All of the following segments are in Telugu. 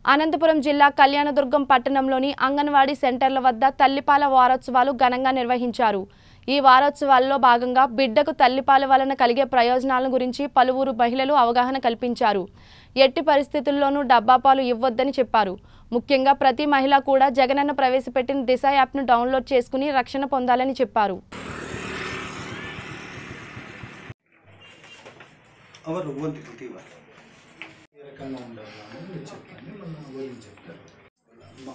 అనంతపురం జిల్లా కళ్యాణదుర్గం పట్టణంలోని అంగన్వాడీ సెంటర్ల వద్ద తల్లిపాల వారోత్సవాలు ఘనంగా నిర్వహించారు ఈ వారోత్సవాల్లో భాగంగా బిడ్డకు తల్లిపాల వలన కలిగే ప్రయోజనాల గురించి పలువురు మహిళలు అవగాహన కల్పించారు ఎట్టి పరిస్థితుల్లోనూ డబ్బా పాలు ఇవ్వొద్దని చెప్పారు ముఖ్యంగా ప్రతి మహిళ కూడా జగనన్న ప్రవేశపెట్టిన దిశ యాప్ను డౌన్లోడ్ చేసుకుని రక్షణ పొందాలని చెప్పారు ಅವರು ಒಂದು ಕೃತಿವ ఏ రకంగా ఉండాలి అని మీరు చెప్పండి మనం గురించి చెప్తారు అమ్మ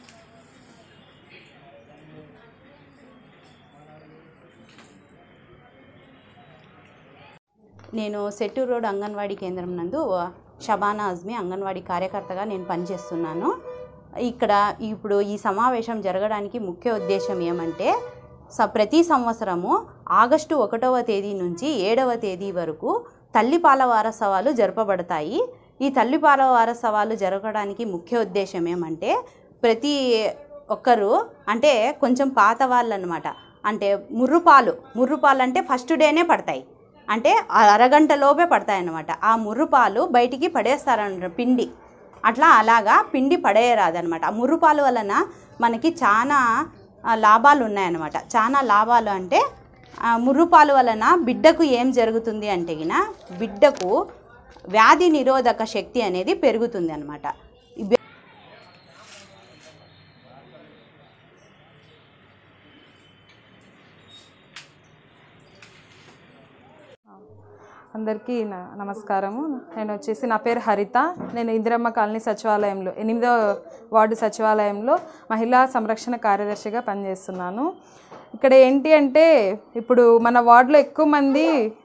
నేను సెట్టూరు రోడ్ అంగన్వాడీ కేంద్రం నందు షబానా అజ్మీ అంగన్వాడీ కార్యకర్తగా నేను పనిచేస్తున్నాను ఇక్కడ ఇప్పుడు ఈ సమావేశం జరగడానికి ముఖ్య ఉద్దేశం ఏమంటే స ప్రతి సంవత్సరము ఆగస్టు ఒకటవ తేదీ నుంచి ఏడవ తేదీ వరకు తల్లిపాల వారోత్సవాలు జరపబడతాయి ఈ తల్లిపాల వారోత్సవాలు జరగడానికి ముఖ్య ఉద్దేశం ఏమంటే ప్రతి ఒక్కరు అంటే కొంచెం పాత వాళ్ళు అనమాట అంటే ముర్రుపాలు ముర్రుపాలు అంటే ఫస్ట్ డేనే పడతాయి అంటే ఆ అరగంట లోపే పడతాయి అన్నమాట ఆ ముర్రుపాలు బయటికి పడేస్తారన్న పిండి అట్లా అలాగా పిండి పడేయరాదనమాట ఆ ముర్రుపాలు వలన మనకి చాలా ఆ, లాభాలు ఉన్నాయన్నమాట చాలా లాభాలు అంటే ఆ, ముర్రుపాలు వలన బిడ్డకు ఏం జరుగుతుంది అంటే గిన బిడ్డకు వ్యాధి నిరోధక శక్తి అనేది పెరుగుతుంది అనమాట అందరికీ న- నమస్కారము నేను వచ్చేసి నా పేరు హరిత నేను ఇందిరమ్మ కాలనీ సచివాలయంలో ఎనిమిదో వార్డు సచివాలయంలో మహిళా సంరక్షణ కార్యదర్శిగా పనిచేస్తున్నాను ఇక్కడ ఏంటి అంటే ఇప్పుడు మన వార్డులో ఎక్కువ మంది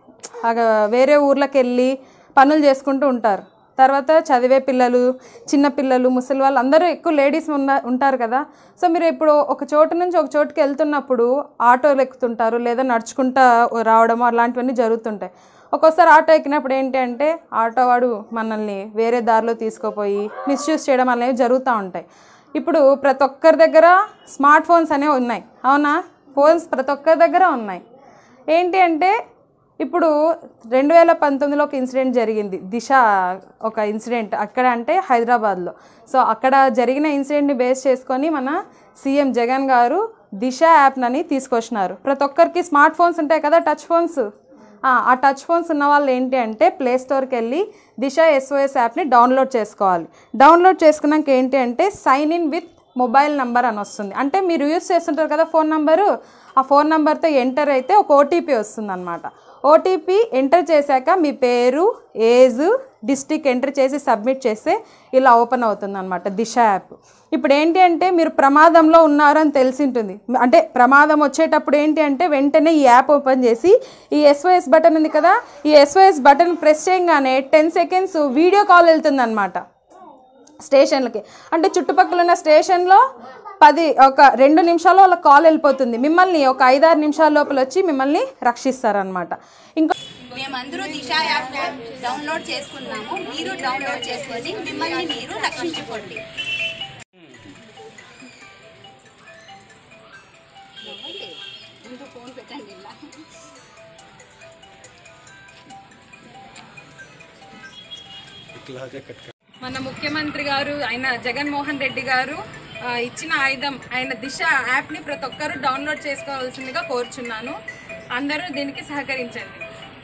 ఆగ వేరే ఊర్లకు వెళ్ళి పనులు చేసుకుంటూ ఉంటారు తర్వాత చదివే పిల్లలు చిన్న పిల్లలు ముసలి వాళ్ళు అందరూ ఎక్కువ లేడీస్ ఉన్న ఉంటారు కదా సో మీరు ఇప్పుడు ఒక చోటు నుంచి ఒక చోటుకి వెళ్తున్నప్పుడు ఆటోలు ఎక్కుతుంటారు లేదా నడుచుకుంటా రావడం అలాంటివన్నీ జరుగుతుంటాయి ఒక్కోసారి ఆటో ఎక్కినప్పుడు ఏంటి అంటే ఆటో వాడు మనల్ని వేరే దారిలో తీసుకుపోయి మిస్యూజ్ చేయడం అనేవి జరుగుతూ ఉంటాయి ఇప్పుడు ప్రతి ఒక్కరి దగ్గర స్మార్ట్ ఫోన్స్ అనేవి ఉన్నాయి అవునా ఫోన్స్ ప్రతి ఒక్కరి దగ్గర ఉన్నాయి ఏంటి అంటే ఇప్పుడు రెండు వేల పంతొమ్మిదిలో ఒక ఇన్సిడెంట్ జరిగింది దిశ ఒక ఇన్సిడెంట్ అక్కడ అంటే హైదరాబాద్లో సో అక్కడ జరిగిన ఇన్సిడెంట్ని బేస్ చేసుకొని మన సీఎం జగన్ గారు దిశ యాప్నని తీసుకొచ్చినారు ప్రతి ఒక్కరికి స్మార్ట్ ఫోన్స్ ఉంటాయి కదా టచ్ ఫోన్స్ ఆ ఆ టచ్ ఫోన్స్ ఉన్న వాళ్ళు ఏంటి అంటే ప్లే స్టోర్కి వెళ్ళి దిశ ఎస్ఓఎస్ యాప్ని డౌన్లోడ్ చేసుకోవాలి డౌన్లోడ్ చేసుకున్నాక ఏంటి అంటే sign in with mobile number అని వస్తుంది అంటే మీరు యూస్ చేస్తుంటారు కదా ఫోన్ నంబరు ఆ ఫోన్ నెంబర్తో ఎంటర్ అయితే ఒక ఓటీపీ వస్తుంది అనమాట ఓటీపీ ఎంటర్ చేశాక మీ పేరు ఏజ్ డిస్టిక్ ఎంటర్ చేసి సబ్మిట్ చేస్తే ఇలా ఓపెన్ అవుతుంది అనమాట దిశ యాప్ ఇప్పుడు ఏంటి అంటే మీరు ప్రమాదంలో ఉన్నారు అని తెలిసి ఉంటుంది అంటే ప్రమాదం వచ్చేటప్పుడు ఏంటి అంటే వెంటనే ఈ యాప్ ఓపెన్ చేసి ఈ ఎస్ఓఎస్ బటన్ ఉంది కదా ఈ ఎస్ఓఎస్ బటన్ ప్రెస్ చేయగానే టెన్ సెకండ్స్ వీడియో కాల్ వెళ్తుంది అనమాట స్టేషన్లకి అంటే చుట్టుపక్కల ఉన్న స్టేషన్లో పది ఒక రెండు నిమిషాల్లో వాళ్ళ కాల్ వెళ్ళిపోతుంది మిమ్మల్ని ఒక ఐదారు నిమిషాల లోపల వచ్చి మిమ్మల్ని రక్షిస్తారనమాట ఇంకో మేమందరూ దిశ యాప్ డౌన్లోడ్ చేసుకున్నాము మీరు డౌన్లోడ్ చేసుకొని మిమ్మల్ని మీరు రక్షించుకోండి ఫోన్ పెట్టండి ఇలా ఇట్లాగే కట్ మన ముఖ్యమంత్రి గారు ఆయన జగన్మోహన్ రెడ్డి గారు ఆ, ఇచ్చిన ఆయుధం ఆయన దిశ యాప్ని ప్రతి ఒక్కరూ డౌన్లోడ్ చేసుకోవాల్సిందిగా కోరుచున్నాను అందరూ దీనికి సహకరించండి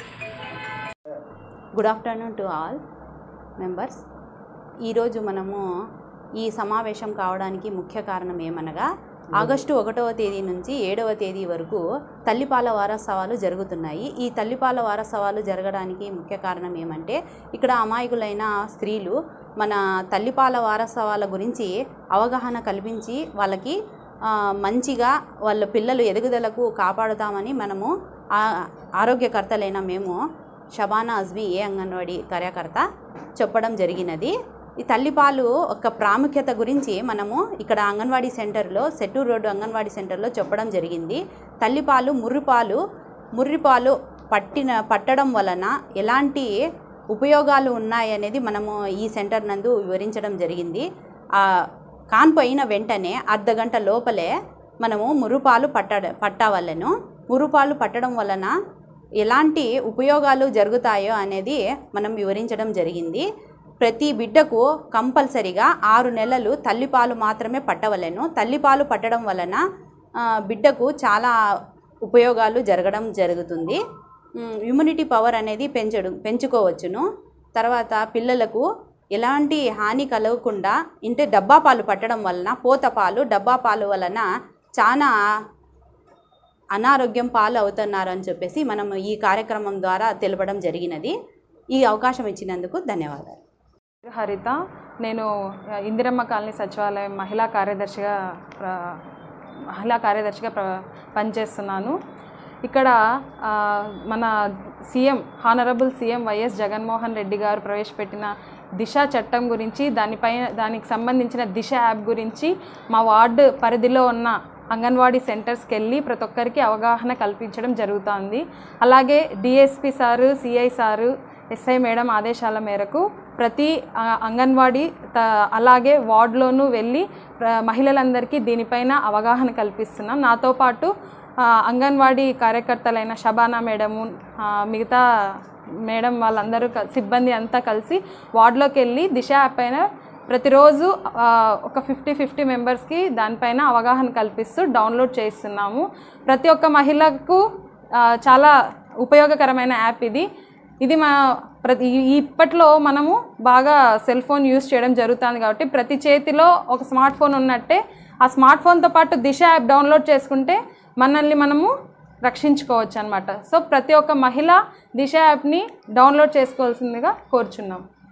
good afternoon to all members ఈరోజు మనము ఈ సమావేశం కావడానికి ముఖ్య కారణం ఏమనగా ఆగస్టు ఒకటవ తేదీ నుంచి ఏడవ తేదీ వరకు తల్లిపాల వారోత్సవాలు జరుగుతున్నాయి ఈ తల్లిపాల వారోత్సవాలు జరగడానికి ముఖ్య కారణం ఏమంటే ఇక్కడ అమాయకులైన స్త్రీలు మన తల్లిపాల వారోత్సవాల గురించి అవగాహన కల్పించి వాళ్ళకి ఆ, మంచిగా వాళ్ళ పిల్లలు ఎదుగుదలకు కాపాడుతామని మనము ఆ- ఆరోగ్యకర్తలైన మేము షబానా అజ్మీ ఏ అంగన్వాడీ కార్యకర్త చెప్పడం జరిగినది ఈ తల్లిపాలు ఒక ప్రాముఖ్యత గురించి మనము ఇక్కడ అంగన్వాడీ సెంటర్లో సెట్టూరు రోడ్డు అంగన్వాడీ సెంటర్లో చెప్పడం జరిగింది తల్లిపాలు ముర్రిపాలు ముర్రిపాలు పట్టిన పట్టడం వలన ఎలాంటి ఉపయోగాలు ఉన్నాయనేది మనము ఈ సెంటర్ నందు వివరించడం జరిగింది ఆ కాన్పోయిన వెంటనే అర్ధ గంట లోపలే మనము మురుపాలు పట్ట పట్టవలను మురుపాలు పట్టడం వలన ఎలాంటి ఉపయోగాలు జరుగుతాయో అనేది మనం వివరించడం జరిగింది ప్రతి బిడ్డకు కంపల్సరిగా ఆరు నెలలు తల్లిపాలు మాత్రమే పట్టవలెను తల్లిపాలు పట్టడం వలన ఆ, బిడ్డకు చాలా ఉపయోగాలు జరగడం జరుగుతుంది ఉమ్, ఇమ్యూనిటీ పవర్ అనేది పెంచడం పెంచుకోవచ్చును తర్వాత పిల్లలకు ఎలాంటి హాని కలగకుండా ఇంటే డబ్బా పాలు పట్టడం వలన పోత పాలు డబ్బా పాలు వలన చాలా అనారోగ్యం పాలు అవుతున్నారు అని చెప్పేసి మనం ఈ కార్యక్రమం ద్వారా తెలపడం జరిగినది ఈ అవకాశం ఇచ్చినందుకు ధన్యవాదాలు హరిత నేను ఆ, ఇందిరమ్మ కాలనీ సచివాలయం మహిళా కార్యదర్శిగా ప్ర- మహిళా కార్యదర్శిగా ప్ర పనిచేస్తున్నాను ఇక్కడ ఆ, మన CM honourable CM YS Jaganmohan Reddy గారు ప్రవేశపెట్టిన దిశ చట్టం గురించి దానిపైన దానికి సంబంధించిన దిశ యాప్ గురించి మా వార్డు పరిధిలో ఉన్న అంగన్వాడీ సెంటర్స్కి వెళ్ళి ప్రతి ఒక్కరికి అవగాహన కల్పించడం జరుగుతుంది అలాగే DSP sir CI sir SI madam ఆదేశాల మేరకు ప్రతి ఆ, అంగన్వాడీ త- అలాగే వార్డులోనూ వెళ్ళి ప్ర- మహిళలందరికీ దీనిపైన అవగాహన కల్పిస్తున్నాం నాతో పాటు ఆ, అంగన్వాడీ కార్యకర్తలైన షబానా మేడము ఆ, మిగతా మేడం వాళ్ళందరూ క- సిబ్బంది అంతా కలిసి వార్డులోకి వెళ్ళి దిశ యాప్ పైన ప్రతిరోజు ఆ, ఒక ఫిఫ్టీ ఫిఫ్టీ మెంబర్స్కి దానిపైన అవగాహన కల్పిస్తూ డౌన్లోడ్ చేస్తున్నాము ప్రతి ఒక్క మహిళకు ఆ, చాలా ఉపయోగకరమైన యాప్ ఇది ఇది మా ప్రతి ఈ- ఇప్పట్లో మనము బాగా సెల్ ఫోన్ యూస్ చేయడం జరుగుతుంది కాబట్టి ప్రతి చేతిలో ఒక స్మార్ట్ ఫోన్ ఉన్నట్టే ఆ స్మార్ట్ ఫోన్తో పాటు దిశ యాప్ డౌన్లోడ్ చేసుకుంటే మనల్ని మనము రక్షించుకోవచ్చు అనమాట సో ప్రతి ఒక్క మహిళ దిశ యాప్ని డౌన్లోడ్ చేసుకోవాల్సిందిగా కోరుచున్నాం